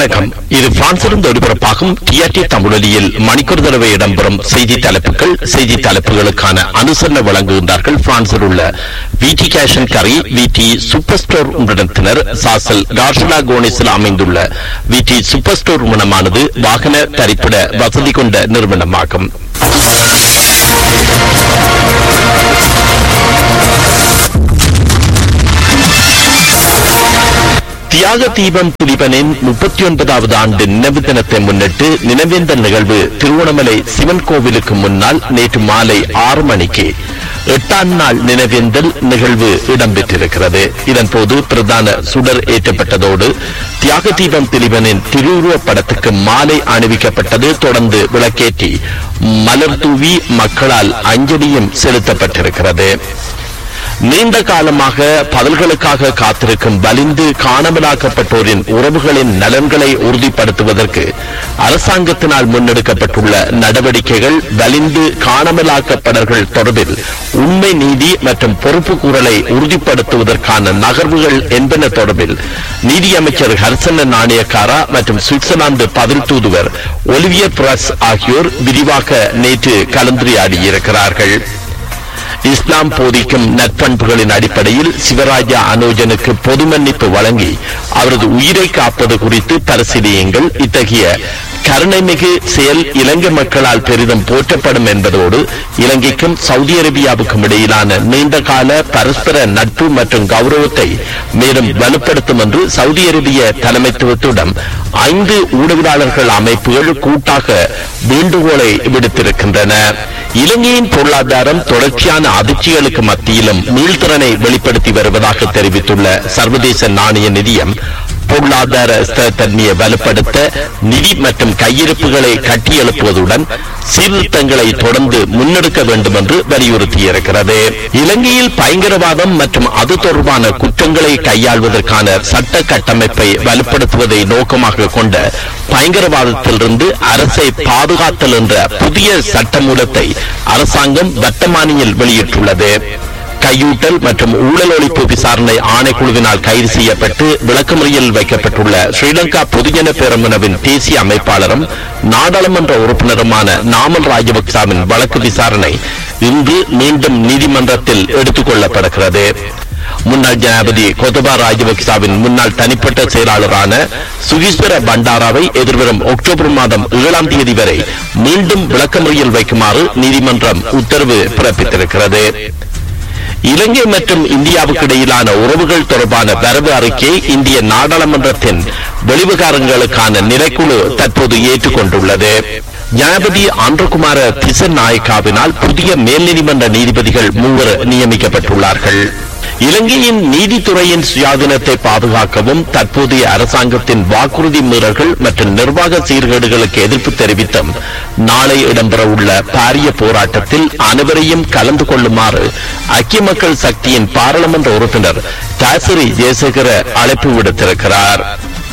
வணக்கம் இது பிரான்சிலிருந்து ஒலிபரப்பாகும் டிஆர்டி தமிழொலியில் மணிக்கூர் தடவை இடம்பெறும் செய்தி தலைப்புகள் செய்தி தலைப்புகளுக்கான அனுசரணை வழங்குகின்றார்கள் பிரான்சில் உள்ள விடி கேஷன் கரி விடி சூப்பர் ஸ்டோர் நிறுவனத்தினர் சாசல் கார்ஷலா கோனிஸில் அமைந்துள்ள விடி சூப்பர் ஸ்டோர் நிறுவனமானது வாகன தரிப்பிட வசதி கொண்ட நிறுவனமாகும் தியாக தீபம் புலிபனின் முப்பத்தி ஒன்பதாவது ஆண்டு நினைவு தினத்தை முன்னிட்டு நினைவேந்தல் நிகழ்வு திருவண்ணாமலை சிவன் கோவிலுக்கு முன்னால் நேற்று மாலை ஆறு மணிக்கு எட்டாம் நாள் நினைவேந்தல் நிகழ்வு இடம்பெற்றிருக்கிறது இதன்போது பிரதான சுடர் ஏற்றப்பட்டதோடு தியாக தீபம் திலீபனின் திருவுருவப் படத்துக்கு மாலை அணிவிக்கப்பட்டது தொடர்ந்து விளக்கேற்றி மலர் தூவி மக்களால் அஞ்சலியும் செலுத்தப்பட்டிருக்கிறது நீண்ட காலமாக பதில்களுக்காக காத்திருக்கும் வலிந்து காணாமலாக்கப்பட்டோரின் உறவுகளின் நலன்களை உறுதிப்படுத்துவதற்கு அரசாங்கத்தினால் முன்னெடுக்கப்பட்டுள்ள நடவடிக்கைகள் வலிந்து காணாமலாக்கப்படர்கள் தொடர்பில் உண்மை நீதி மற்றும் பொறுப்பு கூறலை உறுதிப்படுத்துவதற்கான நகர்வுகள் என்பன தொடர்பில் நீதியமைச்சர் ஹர்சன நாணயக்காரா மற்றும் சுவிட்சர்லாந்து பதில் தூதுவர் ஒலிவியர் பிரஸ் ஆகியோர் விரிவாக நேற்று கலந்துரையாடியிருக்கிறார்கள் இஸ்லாம் போதிக்கும் நற்பண்புகளின் அடிப்படையில் சிவராஜா அனோஜனுக்கு பொது மன்னிப்பு வழங்கி அவரது உயிரை காப்பது குறித்து பரிசீலியுங்கள் இத்தகைய கருணைமிகு செயல் இலங்கை மக்களால் பெரிதும் போற்றப்படும் என்பதோடு இலங்கைக்கும் சவுதி அரேபியாவுக்கும் இடையிலான நீண்டகால பரஸ்பர நட்பு மற்றும் கௌரவத்தை மேலும் வலுப்படுத்தும் என்று சவுதி அரேபிய தலைமைத்துவத்துடன் ஐந்து ஊடகவியலாளர்கள் அமைப்புகள் கூட்டாக வேண்டுகோளை விடுத்திருக்கின்றன இலங்கையின் பொருளாதாரம் தொடர்ச்சியான அதிர்ச்சிகளுக்கு மத்தியிலும் மீள்திறனை வெளிப்படுத்தி வருவதாக தெரிவித்துள்ள சர்வதேச நாணய நிதியம் பொருளாதார ஸ்திரத்தன்மையை வலுப்படுத்த நிதி மற்றும் கையிருப்புகளை கட்டியெழுப்புவதுடன் சீர்திருத்தங்களை தொடர்ந்து முன்னெடுக்க வேண்டும் என்று வலியுறுத்தியிருக்கிறது இலங்கையில் பயங்கரவாதம் மற்றும் அது தொடர்பான குற்றங்களை கையாள்வதற்கான சட்ட கட்டமைப்பை வலுப்படுத்துவதை நோக்கமாக கொண்ட பயங்கரவாதத்திலிருந்து அரசை பாதுகாத்தல் என்ற புதிய சட்டமூலத்தை அரசாங்கம் வர்த்தமானியில் வெளியிட்டுள்ளது கையூட்டல் மற்றும் ஊழல் ஒழிப்பு விசாரணை ஆணைக்குழுவினால் கைது செய்யப்பட்டு விளக்கமுறையில் வைக்கப்பட்டுள்ள ஸ்ரீலங்கா பொதுஜன பேரமுனவின் தேசிய அமைப்பாளரும் நாடாளுமன்ற உறுப்பினருமான நாமல் ராஜபக்சாவின் வழக்கு விசாரணை இன்று மீண்டும் நீதிமன்றத்தில் எடுத்துக் கொள்ளப்படுகிறது முன்னாள் ஜனாதிபதி கொத்தபா ராஜபக்சாவின் முன்னாள் தனிப்பட்ட செயலாளரான சுகீஸ்வர பண்டாராவை எதிர்வரும் அக்டோபர் மாதம் ஏழாம் தேதி வரை மீண்டும் விளக்கமுறையில் வைக்குமாறு நீதிமன்றம் உத்தரவு பிறப்பித்திருக்கிறது இலங்கை மற்றும் இந்தியாவுக்கு இடையிலான உறவுகள் தொடர்பான வரவு அறிக்கையை இந்திய நாடாளுமன்றத்தின் வெளிவிகாரங்களுக்கான நிலைக்குழு தற்போது ஏற்றுக்கொண்டுள்ளது ஜனாபதி ஆந்திரகுமார திசன் நாயக்காவினால் புதிய மேல் நீதிமன்ற நீதிபதிகள் மூவர் நியமிக்கப்பட்டுள்ளார்கள் இலங்கையின் நீதித்துறையின் சுயாதீனத்தை பாதுகாக்கவும் தற்போதைய அரசாங்கத்தின் வாக்குறுதி மீறல்கள் மற்றும் நிர்வாக சீர்கேடுகளுக்கு எதிர்ப்பு தெரிவித்தும் நாளை இடம்பெறவுள்ள பாரிய போராட்டத்தில் அனைவரையும் கலந்து கொள்ளுமாறு ஐக்கிய மக்கள் சக்தியின் பாராளுமன்ற உறுப்பினர் தாசரி ஜெயசேகர அழைப்பு விடுத்திருக்கிறார்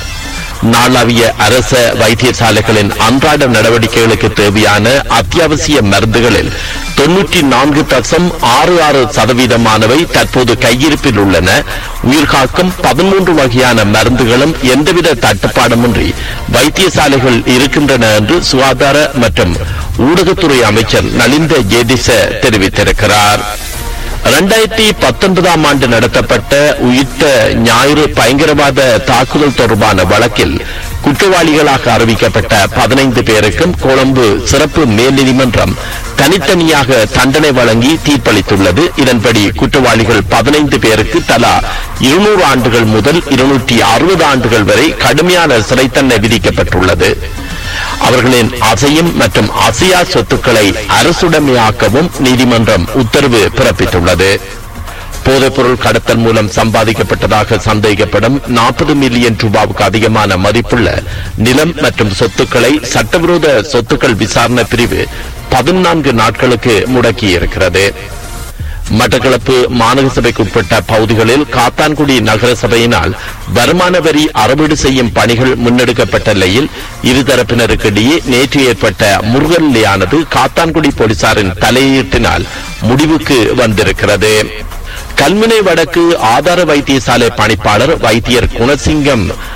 நாளாவிய அரச வைத்தியசாலைகளின் அன்றாட நடவடிக்கைகளுக்கு தேவையான அத்தியாவசிய மருந்துகளில் தொன்னூற்றி நான்கு தசம் ஆறு ஆறு சதவீதமானவை தற்போது கையிருப்பில் உள்ளன உயிர்காக்கும் பதிமூன்று வகையான மருந்துகளும் எந்தவித தட்டுப்பாடுமின்றி வைத்தியசாலைகள் இருக்கின்றன என்று சுகாதார மற்றும் ஊடகத்துறை அமைச்சர் நலிந்த ஜேதிச தெரிவித்திருக்கிறார் இரண்டாயிரத்தி பத்தொன்பதாம் ஆண்டு நடத்தப்பட்ட உயிர்த்த ஞாயிறு பயங்கரவாத தாக்குதல் தொடர்பான வழக்கில் குற்றவாளிகளாக அறிவிக்கப்பட்ட பதினைந்து பேருக்கும் கொழும்பு சிறப்பு மேல் நீதிமன்றம் தனித்தனியாக தண்டனை வழங்கி தீர்ப்பளித்துள்ளது இதன்படி குற்றவாளிகள் பதினைந்து பேருக்கு தலா இருநூறு ஆண்டுகள் முதல் இருநூற்றி அறுபது ஆண்டுகள் வரை கடுமையான சிறை தண்டனை விதிக்கப்பட்டுள்ளது அவர்களின் அசையும் மற்றும் அசையா சொத்துக்களை அரசுடைமையாக்கவும் நீதிமன்றம் உத்தரவு பிறப்பித்துள்ளது போதைப்பொருள் கடத்தல் மூலம் சம்பாதிக்கப்பட்டதாக சந்தேகிக்கப்படும் நாற்பது மில்லியன் ரூபாவுக்கு அதிகமான மதிப்புள்ள நிலம் மற்றும் சொத்துக்களை சட்டவிரோத சொத்துக்கள் விசாரணை பிரிவு பதினான்கு நாட்களுக்கு முடக்கியிருக்கிறது மட்டக்களப்பு மாநகர சபைக்கு உட்பட்ட பகுதிகளில் காத்தான்குடி நகர சபையினால் வருமான வரி அறவீடு செய்யும் பணிகள் முன்னெடுக்கப்பட்ட நிலையில் இருதரப்பினருக்கிடையே நேற்று ஏற்பட்ட முருகல்லையானது காத்தான்குடி போலீசாரின் தலையீட்டினால் முடிவுக்கு வந்திருக்கிறது கல்முனை வடக்கு ஆதார வைத்தியசாலை பணிப்பாளர் வைத்தியர் குணசிங்கம்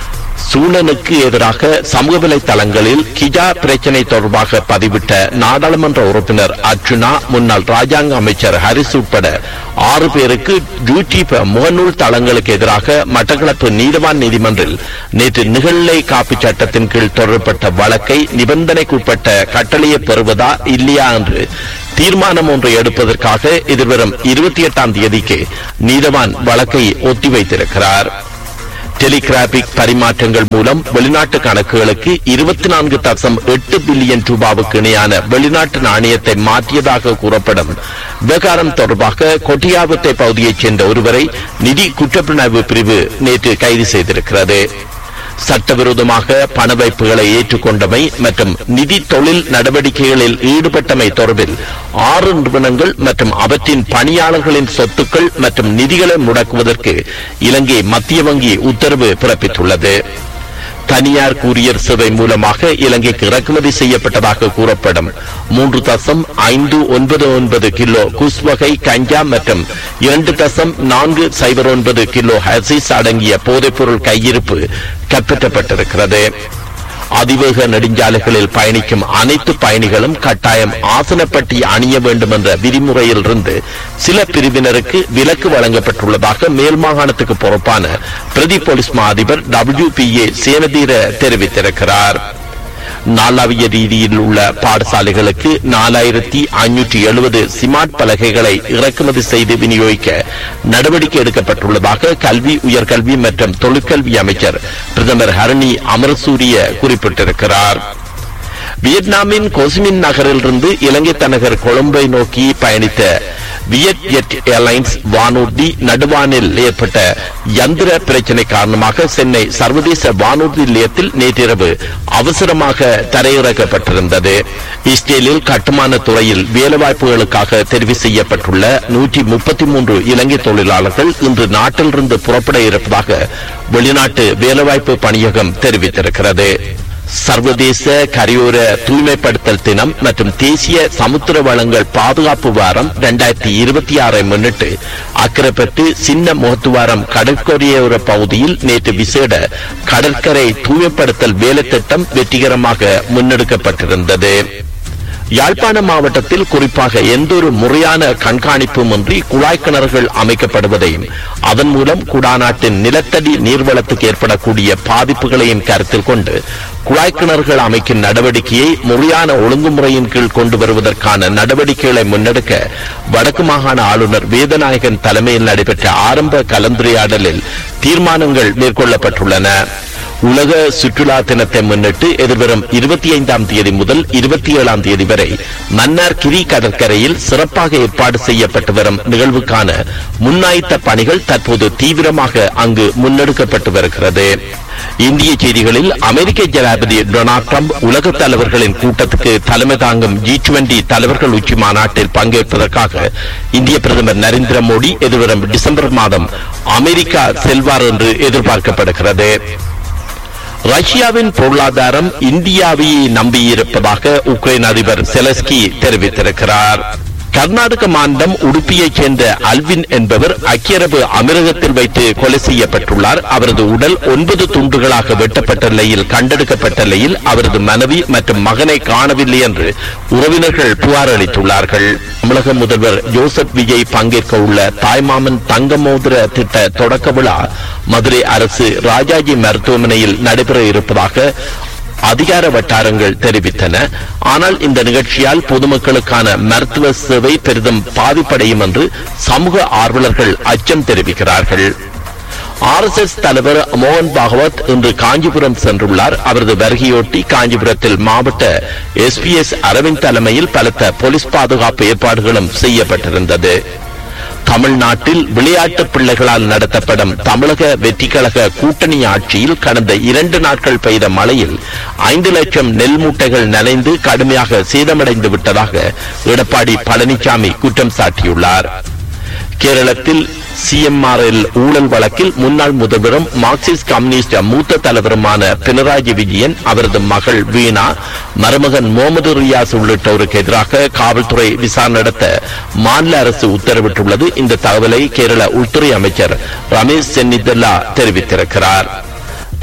சூழலுக்கு எதிராக சமூக வலைதளங்களில் கிஜா பிரச்சினை தொடர்பாக பதிவிட்ட நாடாளுமன்ற உறுப்பினர் அர்ஜுனா முன்னாள் ராஜாங்க அமைச்சர் ஹரிஸ் உட்பட ஆறு பேருக்கு யூடியூப் முகநூல் தளங்களுக்கு எதிராக மட்டக்களப்பு நீதவான் நீதிமன்றில் நேற்று நிகழ்நிலை காப்பு சட்டத்தின் கீழ் தொடரப்பட்ட வழக்கை நிபந்தனைக்குட்பட்ட கட்டளையை பெறுவதா இல்லையா என்று தீர்மானம் ஒன்றை எடுப்பதற்காக எதிர்வரும் இருபத்தி எட்டாம் தேதிக்கு நீதவான் வழக்கை ஒத்திவைத்திருக்கிறார் டெலிகிராபிக் பரிமாற்றங்கள் மூலம் வெளிநாட்டு கணக்குகளுக்கு இருபத்தி நான்கு தசம் எட்டு பில்லியன் ரூபாவுக்கு இணையான வெளிநாட்டு நாணயத்தை மாற்றியதாக கூறப்படும் விவகாரம் தொடர்பாக கொட்டியாபத்தை பகுதியைச் சேர்ந்த ஒருவரை நிதி குற்றப்புலனாய்வு பிரிவு நேற்று கைது செய்திருக்கிறது சட்டவிரோதமாக பண வைப்புகளை ஏற்றுக்கொண்டமை மற்றும் நிதி தொழில் நடவடிக்கைகளில் ஈடுபட்டமை தொடர்பில் ஆறு நிறுவனங்கள் மற்றும் அவற்றின் பணியாளர்களின் சொத்துக்கள் மற்றும் நிதிகளை முடக்குவதற்கு இலங்கை மத்திய வங்கி உத்தரவு பிறப்பித்துள்ளது தனியார் கூரியர் சேவை மூலமாக இலங்கைக்கு இறக்குமதி செய்யப்பட்டதாக கூறப்படும் மூன்று தசம் ஐந்து ஒன்பது ஒன்பது கிலோ குஸ் வகை கஞ்சா மற்றும் இரண்டு தசம் நான்கு சைபர் ஒன்பது கிலோ ஹசிஸ் அடங்கிய போதைப்பொருள் கையிருப்பு கைப்பற்றப்பட்டிருக்கிறது அதிவேக நெடுஞ்சாலைகளில் பயணிக்கும் அனைத்து பயணிகளும் கட்டாயம் ஆசனப்பட்டி அணிய வேண்டும் என்ற விதிமுறையில் இருந்து சில பிரிவினருக்கு விலக்கு வழங்கப்பட்டுள்ளதாக மேல் மாகாணத்துக்கு பொறுப்பான பிரதி போலீஸ் மா அதிபர் டபிள்யூ பி ஏ சேனதீர தெரிவித்திருக்கிறார் நாளாவிய ரீதியில் உள்ள பாடசாலைகளுக்கு நாலாயிரத்தி ஐநூற்றி எழுபது சிமார்ட் பலகைகளை இறக்குமதி செய்து விநியோகிக்க நடவடிக்கை எடுக்கப்பட்டுள்ளதாக கல்வி உயர்கல்வி மற்றும் தொழிற்கல்வி அமைச்சர் பிரதமர் ஹரணி அமரசூரிய குறிப்பிட்டிருக்கிறார் வியட்நாமின் கொசிமின் நகரிலிருந்து இலங்கை தலைநகர் கொழும்பை நோக்கி பயணித்த வியட் ஜெட் ஏர்லைன்ஸ் வானூர்தி நடுவானில் ஏற்பட்ட யந்திர பிரச்சினை காரணமாக சென்னை சர்வதேச வானூர்தி நிலையத்தில் நேற்றிரவு அவசரமாக தரையிறக்கப்பட்டிருந்தது இஸ்ரேலில் கட்டுமான துறையில் வேலைவாய்ப்புகளுக்காக தெரிவு செய்யப்பட்டுள்ள நூற்றி முப்பத்தி மூன்று இலங்கை தொழிலாளர்கள் இன்று நாட்டிலிருந்து புறப்பட இருப்பதாக வெளிநாட்டு வேலைவாய்ப்பு பணியகம் தெரிவித்திருக்கிறது சர்வதேச கரையோர தூய்மைப்படுத்தல் தினம் மற்றும் தேசிய சமுத்திர வளங்கள் பாதுகாப்பு வாரம் இரண்டாயிரத்தி இருபத்தி ஆறை முன்னிட்டு அக்கரைப்பட்டு சின்ன முகத்துவாரம் கடற்கரையோர பகுதியில் நேற்று விசேட கடற்கரை தூய்மைப்படுத்தல் வேலை திட்டம் வெற்றிகரமாக முன்னெடுக்கப்பட்டிருந்தது யாழ்ப்பாண மாவட்டத்தில் குறிப்பாக எந்தொரு முறையான கண்காணிப்பும் இன்றி குழாய் கிணறுகள் அமைக்கப்படுவதையும் அதன் மூலம் குடாநாட்டின் நிலத்தடி நீர்வளத்துக்கு ஏற்படக்கூடிய பாதிப்புகளையும் கருத்தில் கொண்டு குழாய் கிணறுகள் அமைக்கும் நடவடிக்கையை முறையான ஒழுங்குமுறையின் கீழ் கொண்டு வருவதற்கான நடவடிக்கைகளை முன்னெடுக்க வடக்கு மாகாண ஆளுநர் வேதநாயகன் தலைமையில் நடைபெற்ற ஆரம்ப கலந்துரையாடலில் தீர்மானங்கள் மேற்கொள்ளப்பட்டுள்ளன உலக சுற்றுலா தினத்தை முன்னிட்டு எதிர்வரும் இருபத்தி ஐந்தாம் தேதி முதல் இருபத்தி ஏழாம் தேதி வரை மன்னார் கிரி கடற்கரையில் சிறப்பாக ஏற்பாடு செய்யப்பட்டு வரும் நிகழ்வுக்கான முன்னாயத்த பணிகள் தற்போது தீவிரமாக அங்கு முன்னெடுக்கப்பட்டு வருகிறது இந்திய செய்திகளில் அமெரிக்க ஜனாதிபதி டொனால்ட் ட்ரம்ப் உலக தலைவர்களின் கூட்டத்துக்கு தலைமை தாங்கும் ஜி டுவெண்டி தலைவர்கள் உச்சி மாநாட்டில் பங்கேற்பதற்காக இந்திய பிரதமர் நரேந்திர மோடி எதிர்வரும் டிசம்பர் மாதம் அமெரிக்கா செல்வார் என்று எதிர்பார்க்கப்படுகிறது ரஷ்யாவின் பொருளாதாரம் இந்தியாவையே நம்பியிருப்பதாக உக்ரைன் அதிபர் செலஸ்கி தெரிவித்திருக்கிறார் கர்நாடக மாநிலம் உடுப்பியைச் சேர்ந்த அல்வின் என்பவர் ஐக்கிய அரபு அமீரகத்தில் வைத்து கொலை செய்யப்பட்டுள்ளார் அவரது உடல் ஒன்பது துண்டுகளாக வெட்டப்பட்ட நிலையில் கண்டெடுக்கப்பட்ட நிலையில் அவரது மனைவி மற்றும் மகனை காணவில்லை என்று உறவினர்கள் புகார் அளித்துள்ளார்கள் தமிழக முதல்வர் ஜோசப் விஜய் பங்கேற்க உள்ள தாய்மாமன் தங்க மோதிர திட்ட தொடக்க விழா மதுரை அரசு ராஜாஜி மருத்துவமனையில் நடைபெற இருப்பதாக அதிகார வட்டாரங்கள் தெரிவித்தன ஆனால் இந்த நிகழ்ச்சியால் பொதுமக்களுக்கான மருத்துவ சேவை பெரிதும் பாதிப்படையும் என்று சமூக ஆர்வலர்கள் அச்சம் தெரிவிக்கிறார்கள் ஆர் எஸ் எஸ் தலைவர் மோகன் பாகவத் இன்று காஞ்சிபுரம் சென்றுள்ளார் அவரது வருகையொட்டி காஞ்சிபுரத்தில் மாவட்ட எஸ்பிஎஸ் அரவிந்த் தலைமையில் பலத்த போலீஸ் பாதுகாப்பு ஏற்பாடுகளும் செய்யப்பட்டிருந்தது தமிழ்நாட்டில் விளையாட்டு பிள்ளைகளால் நடத்தப்படும் தமிழக வெற்றி கழக கூட்டணி ஆட்சியில் கடந்த இரண்டு நாட்கள் பெய்த மழையில் ஐந்து லட்சம் நெல் மூட்டைகள் நனைந்து கடுமையாக சேதமடைந்து விட்டதாக எடப்பாடி பழனிசாமி குற்றம் சாட்டியுள்ளார் கேரளத்தில் சிஎம்ஆர்எல் ஊழல் வழக்கில் முன்னாள் முதல்வரும் மார்க்சிஸ்ட் கம்யூனிஸ்ட் மூத்த தலைவருமான பினராயி விஜயன் அவரது மகள் வீணா மருமகன் முகமது ரியாஸ் உள்ளிட்டோருக்கு எதிராக காவல்துறை விசாரணை நடத்த மாநில அரசு உத்தரவிட்டுள்ளது இந்த தகவலை கேரள உள்துறை அமைச்சர் ரமேஷ் சென்னிதல்லா தெரிவித்திருக்கிறார்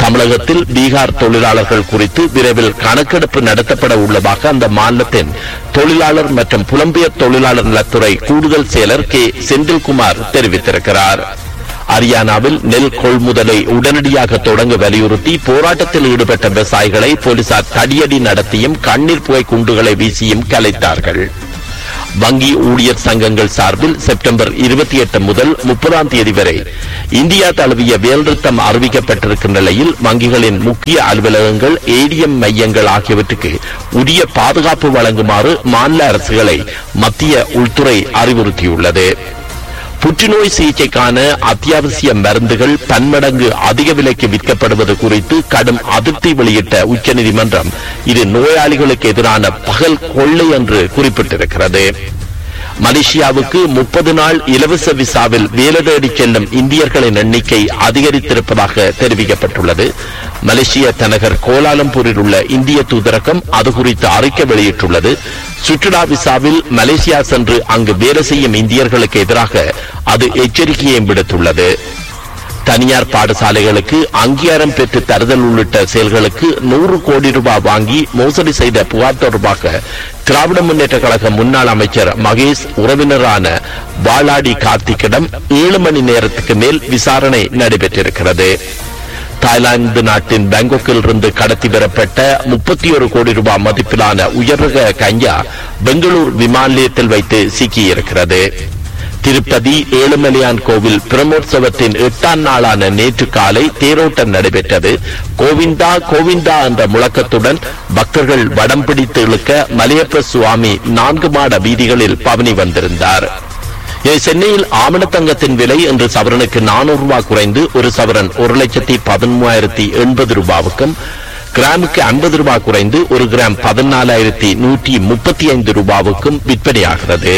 தமிழகத்தில் பீகார் தொழிலாளர்கள் குறித்து விரைவில் கணக்கெடுப்பு நடத்தப்பட உள்ளதாக அந்த மாநிலத்தின் தொழிலாளர் மற்றும் புலம்பெயர் தொழிலாளர் நலத்துறை கூடுதல் செயலர் கே செந்தில்குமார் தெரிவித்திருக்கிறார் ஹரியானாவில் நெல் கொள்முதலை உடனடியாக தொடங்க வலியுறுத்தி போராட்டத்தில் ஈடுபட்ட விவசாயிகளை போலீசார் தடியடி நடத்தியும் கண்ணீர் புகை குண்டுகளை வீசியும் கலைத்தார்கள் வங்கி ஊழியர் சங்கங்கள் சார்பில் செப்டம்பர் இருபத்தி எட்டு முதல் முப்பதாம் தேதி வரை இந்தியா தழுவிய வேல்நிறுத்தம் அறிவிக்கப்பட்டிருக்கின்ற நிலையில் வங்கிகளின் முக்கிய அலுவலகங்கள் ஏடிஎம் மையங்கள் ஆகியவற்றுக்கு உரிய பாதுகாப்பு வழங்குமாறு மாநில அரசுகளை மத்திய உள்துறை அறிவுறுத்தியுள்ளது புற்றுநோய் சிகிச்சைக்கான அத்தியாவசிய மருந்துகள் பன்மடங்கு அதிக விலைக்கு விற்கப்படுவது குறித்து கடும் அதிருப்தி வெளியிட்ட உச்சநீதிமன்றம் இது நோயாளிகளுக்கு எதிரான பகல் கொள்ளை என்று குறிப்பிட்டிருக்கிறது மலேசியாவுக்கு முப்பது நாள் இலவச விசாவில் வேலை தேடி செல்லும் இந்தியர்களின் எண்ணிக்கை அதிகரித்திருப்பதாக தெரிவிக்கப்பட்டுள்ளது மலேசிய தலைநகர் கோலாலம்பூரில் உள்ள இந்திய தூதரகம் அது குறித்து அறிக்கை வெளியிட்டுள்ளது சுற்றுலா விசாவில் மலேசியா சென்று அங்கு வேலை செய்யும் இந்தியர்களுக்கு எதிராக அது எச்சரிக்கையை விடுத்துள்ளது தனியார் பாடசாலைகளுக்கு அங்கீகாரம் பெற்று தருதல் உள்ளிட்ட செயல்களுக்கு நூறு கோடி ரூபாய் வாங்கி மோசடி செய்த புகார் தொடர்பாக திராவிட முன்னேற்ற கழக முன்னாள் அமைச்சர் மகேஷ் உறவினரான பாலாடி கார்த்திக்கிடம் ஏழு மணி நேரத்துக்கு மேல் விசாரணை நடைபெற்றிருக்கிறது தாய்லாந்து நாட்டின் பேங்காக்கில் இருந்து கடத்தி வரப்பட்ட முப்பத்தி ஒரு கோடி ரூபாய் மதிப்பிலான உயர்ரக கஞ்சா பெங்களூர் விமான நிலையத்தில் வைத்து சிக்கியிருக்கிறது திருப்பதி ஏழுமலையான் கோவில் பிரமோற்சவத்தின் எட்டாம் நாளான நேற்று காலை தேரோட்டம் நடைபெற்றது கோவிந்தா கோவிந்தா என்ற முழக்கத்துடன் பக்தர்கள் வடம் பிடித்து இழுக்க மலையப்ப சுவாமி நான்கு மாட வீதிகளில் பவனி வந்திருந்தார் இது சென்னையில் ஆமணத்தங்கத்தின் விலை இன்று சவரனுக்கு நானூறு ரூபாய் குறைந்து ஒரு சவரன் ஒரு லட்சத்தி பதிமூவாயிரத்தி எண்பது ரூபாவுக்கும் கிராமுக்கு ஐம்பது ரூபாய் குறைந்து ஒரு கிராம் பதினாலாயிரத்தி நூற்றி முப்பத்தி ஐந்து ரூபாவுக்கும் விற்பனையாகிறது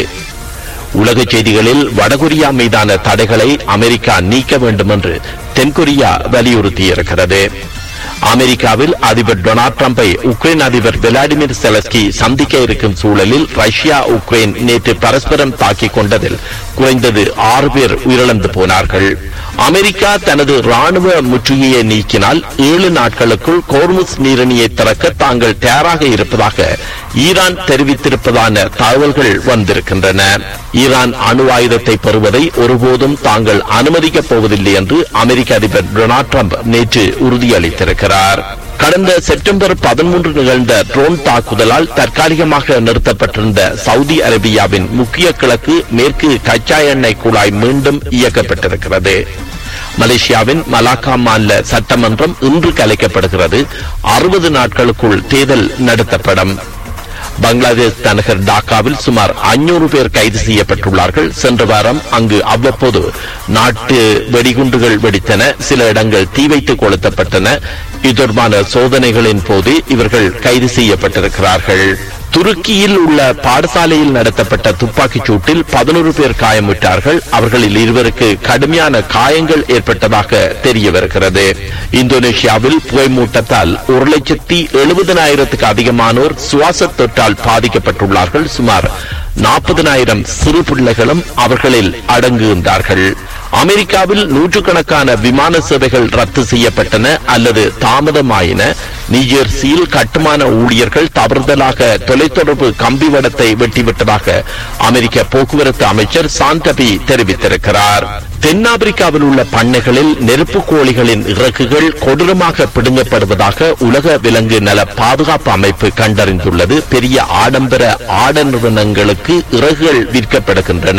உலக செய்திகளில் வடகொரியா மீதான தடைகளை அமெரிக்கா நீக்க வேண்டும் என்று தென்கொரியா வலியுறுத்தியிருக்கிறது அமெரிக்காவில் அதிபர் டொனால்ட் ட்ரம்பை உக்ரைன் அதிபர் விளாடிமிர் செலஸ்கி சந்திக்க இருக்கும் சூழலில் ரஷ்யா உக்ரைன் நேற்று பரஸ்பரம் தாக்கிக் கொண்டதில் குறைந்தது ஆறு பேர் உயிரிழந்து போனார்கள் அமெரிக்கா தனது ராணுவ முற்றுகையை நீக்கினால் ஏழு நாட்களுக்குள் கோர்முஸ் நீரிணியை திறக்க தாங்கள் தயாராக இருப்பதாக ஈரான் தெரிவித்திருப்பதான தகவல்கள் வந்திருக்கின்றன ஈரான் அணு ஆயுதத்தை பெறுவதை ஒருபோதும் தாங்கள் அனுமதிக்கப் போவதில்லை என்று அமெரிக்க அதிபர் டொனால்ட் ட்ரம்ப் நேற்று உறுதியளித்திருக்கிறார் கடந்த செப்டம்பர் பதிமூன்று நிகழ்ந்த ட்ரோன் தாக்குதலால் தற்காலிகமாக நிறுத்தப்பட்டிருந்த சவுதி அரேபியாவின் முக்கிய கிழக்கு மேற்கு கச்சா எண்ணெய் குழாய் மீண்டும் இயக்கப்பட்டிருக்கிறது மலேசியாவின் மலாக்கா மாநில சட்டமன்றம் இன்று கலைக்கப்படுகிறது அறுபது நாட்களுக்குள் தேர்தல் நடத்தப்படும் பங்களாதேஷ் தலைநகர் டாக்காவில் சுமார் 500 பேர் கைது செய்யப்பட்டுள்ளார்கள் சென்ற வாரம் அங்கு அவ்வப்போது நாட்டு வெடிகுண்டுகள் வெடித்தன சில இடங்கள் தீ வைத்து கொளுத்தப்பட்டன இது தொடர்பான சோதனைகளின் போது இவர்கள் கைது செய்யப்பட்டிருக்கிறார்கள் துருக்கியில் உள்ள பாடசாலையில் நடத்தப்பட்ட துப்பாக்கிச் சூட்டில் பதினோரு பேர் காயமுற்றார்கள் அவர்களில் இருவருக்கு கடுமையான காயங்கள் ஏற்பட்டதாக தெரிய வருகிறது இந்தோனேஷியாவில் புகைமூட்டத்தால் ஒரு லட்சத்தி எழுபதனாயிரத்துக்கு அதிகமானோர் சுவாச தொற்றால் பாதிக்கப்பட்டுள்ளார்கள் சுமார் நாற்பதனாயிரம் சிறு பிள்ளைகளும் அவர்களில் அடங்குகின்றார்கள் அமெரிக்காவில் நூற்றுக்கணக்கான விமான சேவைகள் ரத்து செய்யப்பட்டன அல்லது தாமதமாயின நியூஜெர்சியில் கட்டுமான ஊழியர்கள் தவறுதலாக தொலைத்தொடர்பு கம்பி வடத்தை வெட்டிவிட்டதாக அமெரிக்க போக்குவரத்து அமைச்சர் சாந்தபி தெரிவித்திருக்கிறார் தென்னாப்பிரிக்காவில் உள்ள பண்ணைகளில் நெருப்பு கோழிகளின் இறக்குகள் கொடூரமாக பிடுங்கப்படுவதாக உலக விலங்கு நல பாதுகாப்பு அமைப்பு கண்டறிந்துள்ளது பெரிய ஆடம்பர ஆட நிறுவனங்களுக்கு இறகுகள் விற்கப்படுகின்றன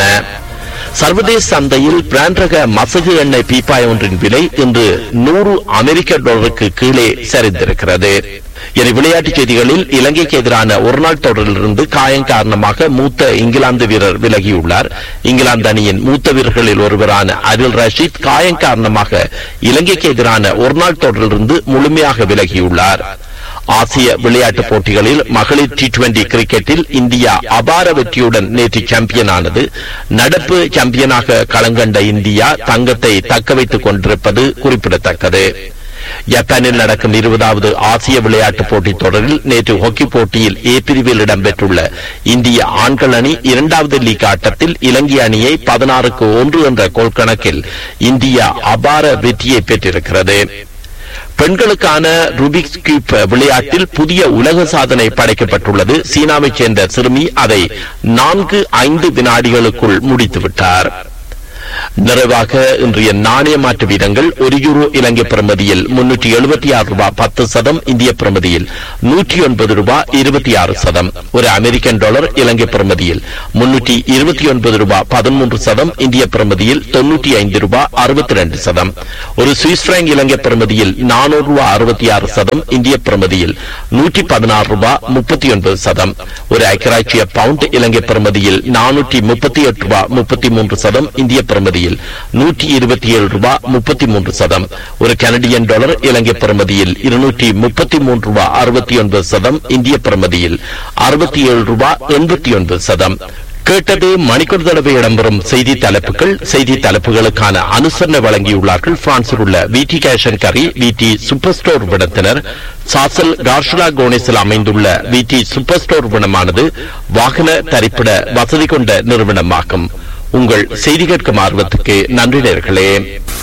சர்வதேச சந்தையில் பிராண்ட் ரக மசகு எண்ணெய் பீப்பாய் ஒன்றின் விலை இன்று நூறு அமெரிக்க டாலருக்கு கீழே சரிந்திருக்கிறது இனி விளையாட்டுச் செய்திகளில் இலங்கைக்கு எதிரான ஒருநாள் தொடரிலிருந்து காயம் காரணமாக மூத்த இங்கிலாந்து வீரர் விலகியுள்ளார் இங்கிலாந்து அணியின் மூத்த வீரர்களில் ஒருவரான அரில் ரஷீத் காயம் காரணமாக இலங்கைக்கு எதிரான ஒருநாள் தொடரிலிருந்து முழுமையாக விலகியுள்ளார் ஆசிய விளையாட்டுப் போட்டிகளில் மகளிர் டி டுவெண்டி கிரிக்கெட்டில் இந்தியா அபார வெற்றியுடன் நேற்று சாம்பியனானது நடப்பு சாம்பியனாக களங்கண்ட இந்தியா தங்கத்தை தக்க வைத்துக் கொண்டிருப்பது குறிப்பிடத்தக்கது ஜப்பானில் நடக்கும் இருபதாவது ஆசிய விளையாட்டுப் போட்டித் தொடரில் நேற்று ஹாக்கி போட்டியில் ஏ பிரிவில் இடம்பெற்றுள்ள இந்திய ஆண்கள் அணி இரண்டாவது லீக் ஆட்டத்தில் இலங்கை அணியை பதினாறுக்கு ஒன்று என்ற கோல் கணக்கில் இந்தியா அபார வெற்றியை பெற்றிருக்கிறது பெண்களுக்கான ருபிக்ஸ் கியூப் விளையாட்டில் புதிய உலக சாதனை படைக்கப்பட்டுள்ளது சீனாவைச் சேர்ந்த சிறுமி அதை நான்கு ஐந்து வினாடிகளுக்குள் முடித்துவிட்டார் நிறைவாக இன்றைய நாணய மாற்று வீதங்கள் ஒரு யூரோ இலங்கை பிரமதியில் முன்னூற்றி எழுபத்தி ஆறு ரூபாய் பத்து சதம் இந்திய பிரமதியில் நூற்றி ஒன்பது ரூபாய் இருபத்தி ஆறு சதம் ஒரு அமெரிக்கன் டாலர் இலங்கை பிரமதியில் முன்னூற்றி இருபத்தி ஒன்பது ரூபாய் பதிமூன்று சதம் இந்திய பிரமதியில் தொன்னூற்றி ஐந்து ரூபாய் அறுபத்தி ரெண்டு சதம் ஒரு சுவிஸ் பிராங்க் இலங்கை பிரமதியில் நானூறு ரூபாய் அறுபத்தி ஆறு சதம் இந்திய பிரமதியில் நூற்றி பதினாறு ரூபாய் முப்பத்தி ஒன்பது சதம் ஒரு ஐக்கராட்சிய பவுண்ட் இலங்கை பிரமதியில் நானூற்றி முப்பத்தி எட்டு ரூபாய் முப்பத்தி மூன்று சதம் இந்திய பிரமதியில் நூற்றி இருபத்தி ஏழு ரூபாய் முப்பத்தி மூன்று சதம் ஒரு கனடியன் டாலர் இலங்கை பிரமதியில் இருநூற்றி முப்பத்தி மூன்று ரூபாய் அறுபத்தி ஒன்பது சதம் இந்திய பிரமதியில் அறுபத்தி ஏழு ரூபாய் எண்பத்தி ஒன்பது சதம் கேட்டது மணிக்கூர் தடவை இடம்பெறும் செய்தி தலைப்புகள் செய்தி தலைப்புகளுக்கான அனுசரணை வழங்கியுள்ளார்கள் பிரான்சில் உள்ள விடி கேஷன் கரி விடி சூப்பர் ஸ்டோர் விடத்தினர் சாசல் கார்ஷலா கோனேஸில் அமைந்துள்ள விடி சூப்பர் ஸ்டோர் விடமானது வாகன தரிப்பிட வசதி கொண்ட நிறுவனமாகும் உங்கள் செய்தி கேட்கும் ஆர்வத்துக்கு நன்றி நேர்களே